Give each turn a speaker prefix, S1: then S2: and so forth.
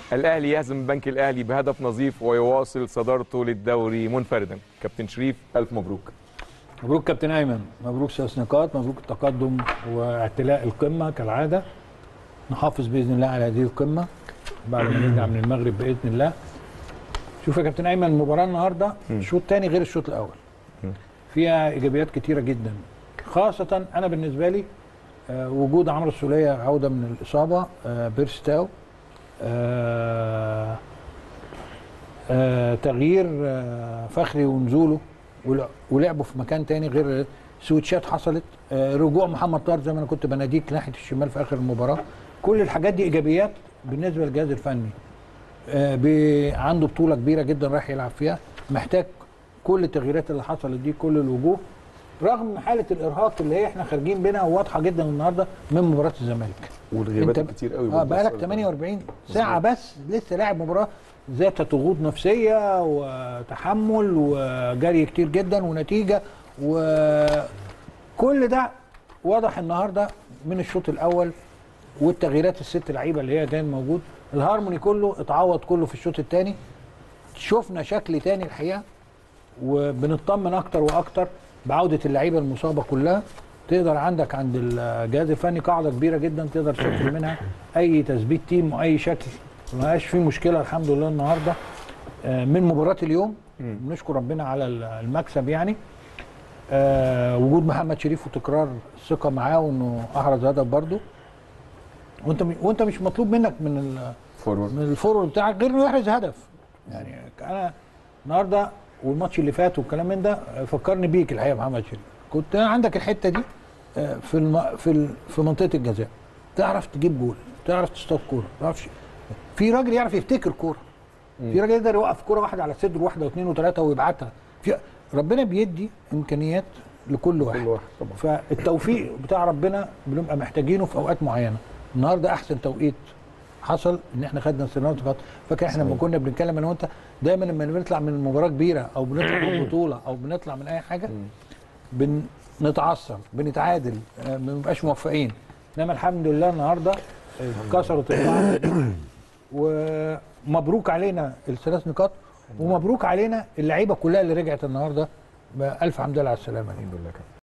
S1: الاهلي يهزم البنك الاهلي بهدف نظيف ويواصل صدارته للدوري منفردا كابتن شريف الف مبروك
S2: مبروك كابتن ايمن مبروك ثلاث نقاط مبروك التقدم واعتلاء القمه كالعاده نحافظ باذن الله على هذه القمه بعد ما نرجع من المغرب باذن الله شوف يا كابتن ايمن المباراه النهارده شوط تاني غير الشوط الاول فيها ايجابيات كتيره جدا خاصه انا بالنسبه لي آه، وجود عمرو السوليه عوده من الاصابه آه، بيرستاو آه، آه، تغيير آه، فخري ونزوله ول- ولعبوا في مكان تاني غير سويتشات حصلت آه، رجوع محمد طاهر زي ما انا كنت بناديك ناحيه الشمال في اخر المباراه كل الحاجات دي ايجابيات بالنسبه للجهاز الفني آه، ب- عنده بطوله كبيره جدا رايح يلعب فيها محتاج كل التغييرات اللي حصلت دي كل الوجوه رغم حاله الارهاق اللي هي احنا خارجين منها واضحه جدا النهارده من مباراه الزمالك
S1: والغيابات
S2: انت
S1: كتير قوي
S2: اه
S1: برضه
S2: بقالك
S1: أثرت.
S2: 48 ساعه بس لسه لاعب مباراه ذات ضغوط نفسيه وتحمل وجري كتير جدا ونتيجه وكل ده واضح النهارده من الشوط الاول والتغييرات الست لعيبه اللي هي كان موجود الهارموني كله اتعوض كله في الشوط الثاني شفنا شكل تاني الحقيقه وبنطمن اكتر واكتر بعوده اللعيبه المصابه كلها تقدر عندك عند الجهاز الفني قاعده كبيره جدا تقدر تشكل منها اي تثبيت تيم واي شكل ما بقاش في مشكله الحمد لله النهارده آه، من مباراه اليوم بنشكر ربنا على المكسب يعني آه، وجود محمد شريف وتكرار الثقه معاه وانه احرز هدف برده وانت م- وانت مش مطلوب منك من ال-
S1: فورورد
S2: من الفورورد بتاعك غير انه يحرز هدف يعني انا النهارده والماتش اللي فات والكلام من ده آه، فكرني بيك الحقيقه محمد شريف كنت عندك الحته دي آه، في الم... في ال... في منطقه الجزاء تعرف تجيب جول تعرف تصطاد كوره تعرفش في راجل يعرف يفتكر كوره في راجل يقدر يوقف كوره واحده على صدر واحده واثنين وثلاثه ويبعتها في ربنا بيدي امكانيات لكل واحد,
S1: كل واحد طبعا
S2: فالتوفيق بتاع ربنا بنبقى محتاجينه في اوقات معينه النهارده احسن توقيت حصل ان احنا خدنا سيراميكا نقاط فاكر احنا لما كنا بنتكلم انا وانت دايما لما بنطلع من مباراه كبيره او بنطلع من بطوله او بنطلع من اي حاجه بنتعثر بنتعادل آه، ما بنبقاش موفقين انما الحمد لله النهارده آه، كسرت القاعده دي ومبروك علينا الثلاث نقاط ومبروك علينا اللعيبه كلها اللي رجعت النهارده بألف حمد لله على السلامه
S1: الحمد لله كابتن